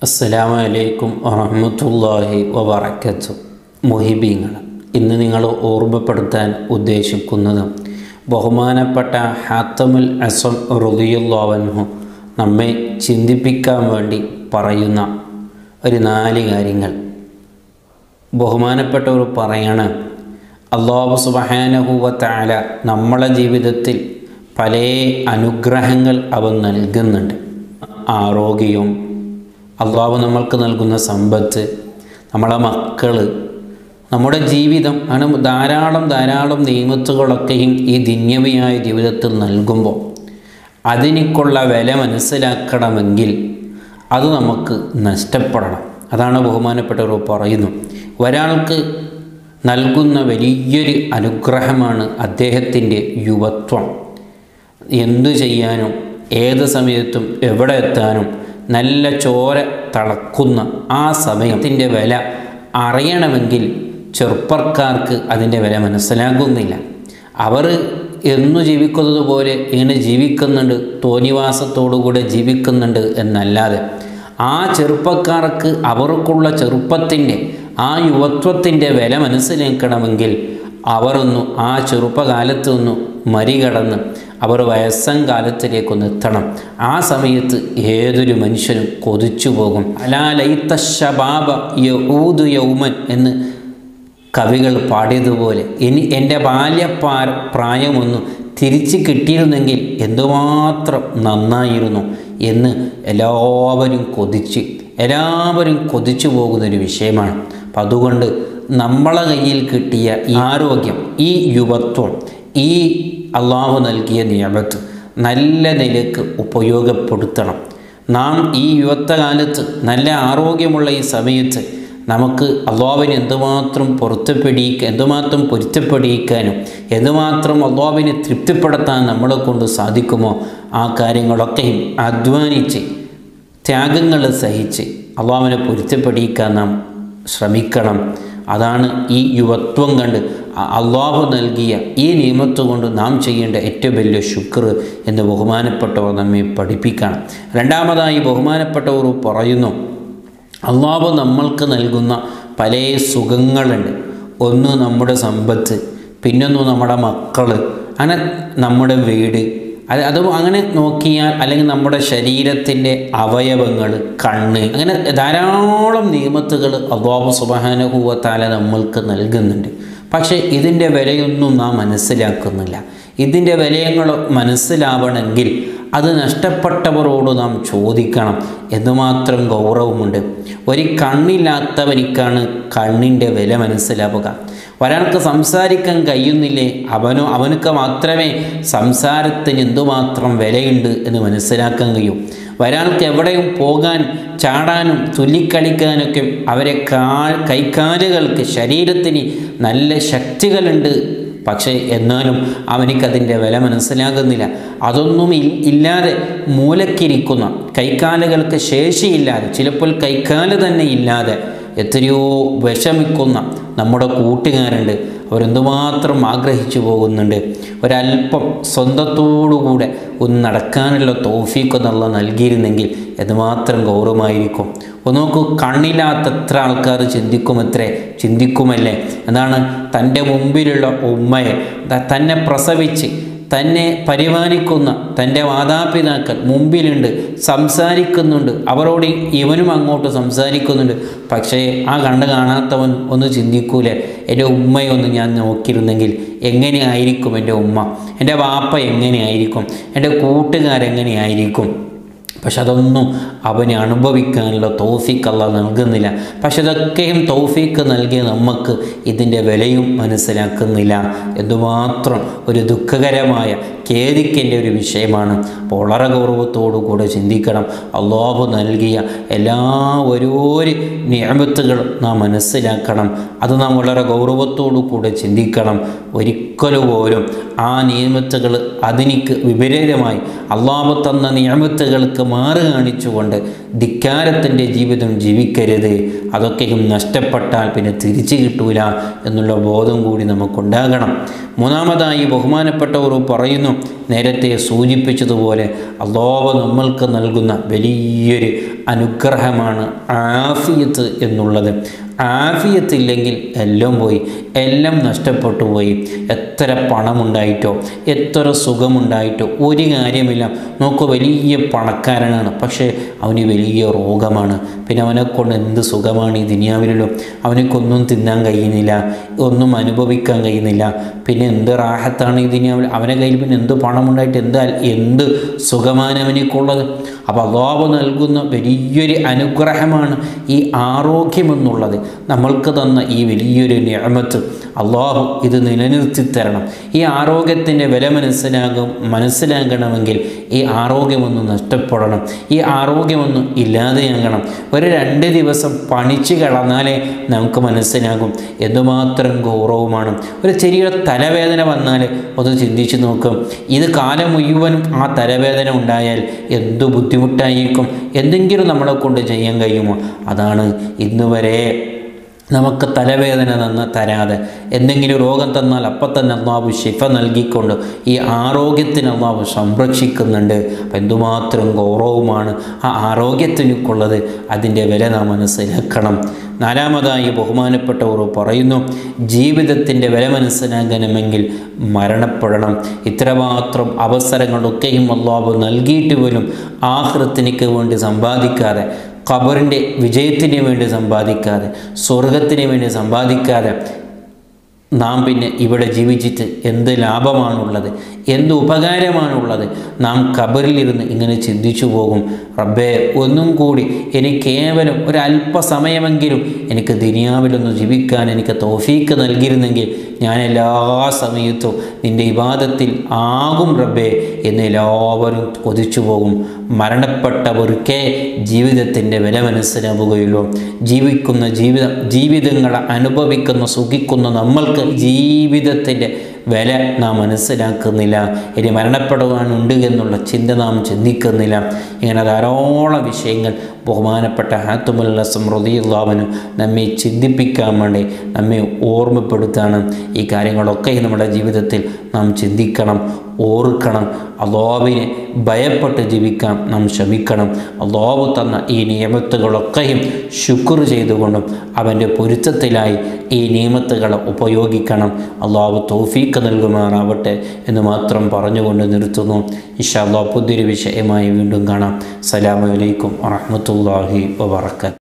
അസ്സലാമു അലൈക്കും വറഹ്മത്തുള്ളാഹി വബറക്കത്തു മുഹിബീങ്ങൾ ഇന്ന് നിങ്ങൾ ഓർമ്മപ്പെടുത്താൻ ഉദ്ദേശിക്കുന്നത് ബഹുമാനപ്പെട്ട ഹാത്തമുൽ അസം റുദിയുള്ളവൻഹു നമ്മെ ചിന്തിപ്പിക്കാൻ വേണ്ടി പറയുന്ന ഒരു നാല് കാര്യങ്ങൾ ബഹുമാനപ്പെട്ടവർ പറയാണ് അള്ളാഹു സുബഹാനഹുവ താല നമ്മളെ ജീവിതത്തിൽ പല അനുഗ്രഹങ്ങൾ അവൻ നൽകുന്നുണ്ട് ആരോഗ്യവും അള്ളാഹു നമ്മൾക്ക് നൽകുന്ന സമ്പത്ത് നമ്മളെ മക്കൾ നമ്മുടെ ജീവിതം അങ്ങനെ ധാരാളം ധാരാളം നിയമത്തുകളൊക്കെയും ഈ ദിന്യവിയായ ജീവിതത്തിൽ നൽകുമ്പോൾ അതിനേക്കുള്ള വില മനസ്സിലാക്കണമെങ്കിൽ അത് നമുക്ക് നഷ്ടപ്പെടണം അതാണ് ബഹുമാനപ്പെട്ടവർ പറയുന്നു ഒരാൾക്ക് നൽകുന്ന വലിയൊരു അനുഗ്രഹമാണ് അദ്ദേഹത്തിൻ്റെ യുവത്വം എന്തു ചെയ്യാനും ഏത് സമയത്തും എവിടെ എത്താനും നല്ല ചോര തളക്കുന്ന ആ സമയത്തിൻ്റെ വില അറിയണമെങ്കിൽ ചെറുപ്പക്കാർക്ക് അതിൻ്റെ വില മനസ്സിലാകുന്നില്ല അവർ എന്നു ജീവിക്കുന്നത് പോലെ ഇങ്ങനെ ജീവിക്കുന്നുണ്ട് തോന്നിവാസത്തോടുകൂടെ ജീവിക്കുന്നുണ്ട് എന്നല്ലാതെ ആ ചെറുപ്പക്കാർക്ക് അവർക്കുള്ള ചെറുപ്പത്തിൻ്റെ ആ യുവത്വത്തിൻ്റെ വില മനസ്സിലാക്കണമെങ്കിൽ അവരൊന്നു ആ ചെറുപ്പകാലത്ത് നിന്ന് മറികടന്ന് അവർ വയസ്സം കാലത്തിലേക്കൊന്ന് എത്തണം ആ സമയത്ത് ഏതൊരു മനുഷ്യനും കൊതിച്ചു പോകും അലാലൈത്ത ശബാബ യഹൂദ് യൗമൻ എന്ന് കവികൾ പാടിയതുപോലെ ഇനി എൻ്റെ ബാല്യപ്പാ പ്രായമൊന്നു തിരിച്ച് കിട്ടിയിരുന്നെങ്കിൽ എന്തുമാത്രം നന്നായിരുന്നു എന്ന് എല്ലാവരും കൊതിച്ച് എല്ലാവരും കൊതിച്ചു പോകുന്നൊരു വിഷയമാണ് അപ്പം അതുകൊണ്ട് നമ്മളെ കയ്യിൽ കിട്ടിയ ഈ ആരോഗ്യം ഈ യുവത്വം ഈ അള്ളാഹു നൽകിയ നിയമത്ത് നല്ല നിലക്ക് ഉപയോഗപ്പെടുത്തണം നാം ഈ യുവത്വകാലത്ത് നല്ല ആരോഗ്യമുള്ള ഈ സമയത്ത് നമുക്ക് അള്ളാവിനെ എന്തുമാത്രം പൊരുത്തപ്പെടിയിക്കാൻ എന്തുമാത്രം പൊരുത്തപ്പെടിയിക്കാനും എന്തുമാത്രം അള്ളാവിനെ തൃപ്തിപ്പെടുത്താൻ നമ്മളെ കൊണ്ട് സാധിക്കുമോ ആ കാര്യങ്ങളൊക്കെയും അധ്വാനിച്ച് ത്യാഗങ്ങൾ സഹിച്ച് അള്ളാവിനെ പൊരുത്തപ്പെടിയിക്കാൻ നാം ശ്രമിക്കണം അതാണ് ഈ യുവത്വം കണ്ട് അള്ളാഹു നൽകിയ ഈ നിയമത്വം കൊണ്ട് നാം ചെയ്യേണ്ട ഏറ്റവും വലിയ ശുക്ർ എന്ന് ബഹുമാനപ്പെട്ടവർ നമ്മെ പഠിപ്പിക്കണം രണ്ടാമതായി ബഹുമാനപ്പെട്ടവർ പറയുന്നു അള്ളാഹു നമ്മൾക്ക് നൽകുന്ന പല സുഖങ്ങളുണ്ട് ഒന്ന് നമ്മുടെ സമ്പത്ത് പിന്നൊന്ന് നമ്മുടെ മക്കൾ അങ്ങനെ നമ്മുടെ വീട് അത് അത് അങ്ങനെ നോക്കിയാൽ അല്ലെങ്കിൽ നമ്മുടെ ശരീരത്തിൻ്റെ അവയവങ്ങൾ കണ്ണ് അങ്ങനെ ധാരാളം നിയമത്തുകൾ അള്ളാഹു സുബാനുഭൂവത്താല നമ്മൾക്ക് നൽകുന്നുണ്ട് പക്ഷേ ഇതിൻ്റെ വിലയൊന്നും നാം മനസ്സിലാക്കുന്നില്ല ഇതിൻ്റെ വിലയങ്ങൾ മനസ്സിലാവണമെങ്കിൽ അത് നഷ്ടപ്പെട്ടവരോട് നാം ചോദിക്കണം എന്തുമാത്രം ഗൗരവമുണ്ട് ഒരു കണ്ണില്ലാത്തവനിക്കാണ് കണ്ണിൻ്റെ വില മനസ്സിലാവുക ഒരാൾക്ക് സംസാരിക്കാൻ കഴിയുന്നില്ലേ അവനോ അവനക്ക് മാത്രമേ സംസാരത്തിന് എന്തുമാത്രം വിലയുണ്ട് എന്ന് മനസ്സിലാക്കാൻ കഴിയൂ ഒരാൾക്ക് എവിടെയും പോകാൻ ചാടാനും തുല്ലിക്കളിക്കാനൊക്കെ അവരെ കാ കൈക്കാലുകൾക്ക് ശരീരത്തിന് നല്ല ശക്തികളുണ്ട് പക്ഷേ എന്നാലും അവനിക്കതിൻ്റെ വില മനസ്സിലാകുന്നില്ല അതൊന്നും ഇല്ലാതെ മൂലക്കിരിക്കുന്ന കൈക്കാലുകൾക്ക് ശേഷിയില്ലാതെ ചിലപ്പോൾ കൈക്കാല് തന്നെ ഇല്ലാതെ എത്രയോ വിഷമിക്കുന്ന നമ്മുടെ കൂട്ടുകാരുണ്ട് അവരെന്തുമാത്രം ആഗ്രഹിച്ചു പോകുന്നുണ്ട് ഒരല്പം സ്വന്തത്തോടുകൂടെ ഒന്ന് നടക്കാനുള്ള തോഫീക്കൊന്നുള്ള നൽകിയിരുന്നെങ്കിൽ എന്തുമാത്രം ഗൗരവമായിരിക്കും ഒന്ന് നോക്കൂ കണ്ണില്ലാത്തത്ര ആൾക്കാർ ചിന്തിക്കുമത്രേ ചിന്തിക്കുമല്ലേ എന്താണ് തൻ്റെ മുമ്പിലുള്ള ഉമ്മയെ തന്നെ പ്രസവിച്ച് തന്നെ പരിപാലിക്കുന്ന തൻ്റെ മാതാപിതാക്കൾ മുമ്പിലുണ്ട് സംസാരിക്കുന്നുണ്ട് അവരോട് ഇവനും അങ്ങോട്ട് സംസാരിക്കുന്നുണ്ട് പക്ഷേ ആ കണ്ണ് കാണാത്തവൻ ഒന്ന് ചിന്തിക്കൂലേ എൻ്റെ ഉമ്മയൊന്ന് ഞാൻ നോക്കിയിരുന്നെങ്കിൽ എങ്ങനെയായിരിക്കും എൻ്റെ ഉമ്മ എൻ്റെ വാപ്പ എങ്ങനെയായിരിക്കും എൻ്റെ കൂട്ടുകാരെങ്ങനെയായിരിക്കും പക്ഷെ അതൊന്നും അവന് അനുഭവിക്കാനുള്ള തൗഫീക്ക് അല്ല നൽകുന്നില്ല പക്ഷെ ഇതൊക്കെയും തൗഫീക്ക് നൽകിയ നമുക്ക് ഇതിൻ്റെ വിലയും മനസ്സിലാക്കുന്നില്ല എന്തുമാത്രം ഒരു ദുഃഖകരമായ ഖേദിക്കേണ്ട ഒരു വിഷയമാണ് അപ്പോൾ വളരെ ഗൗരവത്തോടു കൂടെ ചിന്തിക്കണം അള്ളാഹു നൽകിയ എല്ലാ ഓരോരു നിയമത്തുകളും നാം മനസ്സിലാക്കണം അത് നാം വളരെ ഗൗരവത്തോടു കൂടെ ചിന്തിക്കണം ഒരിക്കലും പോലും ആ നിയമത്തുകൾ അതിനിക്ക് വിപരീതമായി അള്ളാഹു തന്ന നിയമത്തുകൾക്ക് മാറ് കാണിച്ചുകൊണ്ട് ധിക്കാരത്തിൻ്റെ ജീവിതം ജീവിക്കരുത് അതൊക്കെയും നഷ്ടപ്പെട്ടാൽ പിന്നെ തിരിച്ചു കിട്ടൂല എന്നുള്ള ബോധം കൂടി നമുക്കുണ്ടാകണം മൂന്നാമതായി ബഹുമാനപ്പെട്ടവർ പറയുന്നു നേരത്തെ സൂചിപ്പിച്ചതുപോലെ അള്ളാഹ് നമ്മൾക്ക് നൽകുന്ന വലിയൊരു അനുഗ്രഹമാണ് ആഫിയത്ത് എന്നുള്ളത് ആഫിയത്തില്ലെങ്കിൽ എല്ലാം പോയി എല്ലാം നഷ്ടപ്പെട്ടു പോയി എത്ര പണമുണ്ടായിട്ടോ എത്ര സുഖമുണ്ടായിട്ടോ ഒരു കാര്യമില്ല നോക്കൂ വലിയ പണക്കാരനാണ് പക്ഷേ അവന് വലിയ രോഗമാണ് പിന്നെ അവനെ കൊണ്ട് എന്ത് സുഖമാണ് ഈ ദുനിയാവിലും അവനക്കൊന്നും തിന്നാൻ കഴിയുന്നില്ല ഒന്നും അനുഭവിക്കാൻ കഴിയുന്നില്ല പിന്നെ എന്ത് റാഹത്താണ് ഈ ദുനിയാവിൽ അവൻ്റെ കയ്യിൽ പിന്നെ എന്ത് പണമുണ്ടായിട്ട് എന്താ എന്ത് സുഖമാണ് അവനേക്കുള്ളത് അപ്പോൾ അള്ളാഹ് നൽകുന്ന വലിയൊരു അനുഗ്രഹമാണ് ഈ ആരോഗ്യമെന്നുള്ളത് നമ്മൾക്ക് തന്ന ഈ വലിയൊരു നിയമത്ത് അള്ളാഹു ഇത് നിലനിർത്തി തരണം ഈ ആരോഗ്യത്തിൻ്റെ വില മനസ്സിലാകും മനസ്സിലാകണമെങ്കിൽ ഈ ആരോഗ്യമൊന്ന് നഷ്ടപ്പെടണം ഈ ആരോഗ്യമൊന്ന് ഇല്ലാതെയാകണം ഒരു രണ്ട് ദിവസം പണിച്ചു കളഞ്ഞാലേ നമുക്ക് മനസ്സിലാകും എന്തുമാത്രം ഗൗരവമാണ് ഒരു ചെറിയൊരു തലവേദന വന്നാൽ ഒന്ന് ചിന്തിച്ച് നോക്കും ഇത് കാലം മുഴുവനും ആ തലവേദന ഉണ്ടായാൽ എന്തു ബുദ്ധിമുട്ടായിരിക്കും എന്തെങ്കിലും നമ്മളെ കൊണ്ട് ചെയ്യാൻ കഴിയുമോ അതാണ് ഇന്നുവരെ നമുക്ക് തലവേദന തന്ന് തരാതെ എന്തെങ്കിലും രോഗം തന്നാൽ അപ്പം തന്നെ അള്ളാഹു ശിഫ നൽകിക്കൊണ്ട് ഈ ആരോഗ്യത്തിന് അള്ളാഹു സംരക്ഷിക്കുന്നുണ്ട് അപ്പം എന്തുമാത്രം ഗൗരവമാണ് ആ ആരോഗ്യത്തിനൊക്കെയുള്ളത് അതിൻ്റെ വില നാം മനസ്സിലാക്കണം നാലാമതായി ബഹുമാനപ്പെട്ടവർ പറയുന്നു ജീവിതത്തിൻ്റെ വില മനസ്സിലാക്കണമെങ്കിൽ മരണപ്പെടണം ഇത്രമാത്രം അവസരങ്ങളൊക്കെയും അള്ളാഹു നൽകിയിട്ട് പോലും ആഹൃത്തിനിക്ക് വേണ്ടി സമ്പാദിക്കാതെ ഖബറിൻ്റെ വിജയത്തിന് വേണ്ടി സമ്പാദിക്കാതെ സ്വർഗത്തിന് വേണ്ടി സമ്പാദിക്കാതെ നാം പിന്നെ ഇവിടെ ജീവിച്ചിട്ട് എന്ത് ലാഭമാണുള്ളത് എന്ത് ഉപകാരമാണുള്ളത് നാം കബറിലിരുന്ന് ഇങ്ങനെ ചിന്തിച്ചു പോകും റബ്ബേ ഒന്നും കൂടി എനിക്ക് കേവലം ഒരു അല്പസമയമെങ്കിലും എനിക്ക് ദുനിയാവിലൊന്ന് ജീവിക്കാൻ എനിക്ക് തോഫീക്ക് നൽകിയിരുന്നെങ്കിൽ ഞാൻ എല്ലാ സമയത്തും നിൻ്റെ ഇബാദത്തിൽ ആകും റബ്ബേ എന്ന് എല്ലാവരും കൊതിച്ചു പോകും മരണപ്പെട്ടവർക്കേ ജീവിതത്തിൻ്റെ വില മനസ്സിലാവുകയുള്ളൂ ജീവിക്കുന്ന ജീവിതം ജീവിതങ്ങളെ അനുഭവിക്കുന്ന സുഖിക്കുന്ന നമ്മൾക്ക് ജീവിതത്തിൻ്റെ വില നാം മനസ്സിലാക്കുന്നില്ല ഇനി മരണപ്പെടുവാനുണ്ട് എന്നുള്ള ചിന്ത നാം ചിന്തിക്കുന്നില്ല ഇങ്ങനെ ധാരാളം വിഷയങ്ങൾ ബഹുമാനപ്പെട്ട ഹാത്തുമുല്ല സമൃദ്ധിയുള്ളവനും നമ്മെ ചിന്തിപ്പിക്കാൻ വേണ്ടി നമ്മെ ഓർമ്മപ്പെടുത്താണ് ഈ കാര്യങ്ങളൊക്കെ നമ്മുടെ ജീവിതത്തിൽ നാം ചിന്തിക്കണം ഓർക്കണം അള്ളാവിനെ ഭയപ്പെട്ട് ജീവിക്കാൻ നാം ശ്രമിക്കണം അള്ളാവു തന്ന ഈ നിയമത്തുകളൊക്കെയും ശുക്ർ ചെയ്തുകൊണ്ടും അവൻ്റെ പൊരുത്തത്തിലായി ഈ നിയമത്തുകളെ ഉപയോഗിക്കണം അള്ളാഹു തൗഫീക്ക് നൽകുമാറാവട്ടെ എന്ന് മാത്രം പറഞ്ഞുകൊണ്ട് നിർത്തുന്നു ഇഷാ അള്ളാഹ് പുതിയൊരു വിഷയമായി വീണ്ടും കാണാം സലാമലൈക്കും വറഹമത്തല്ലാഹി വബർക്കാത്ത്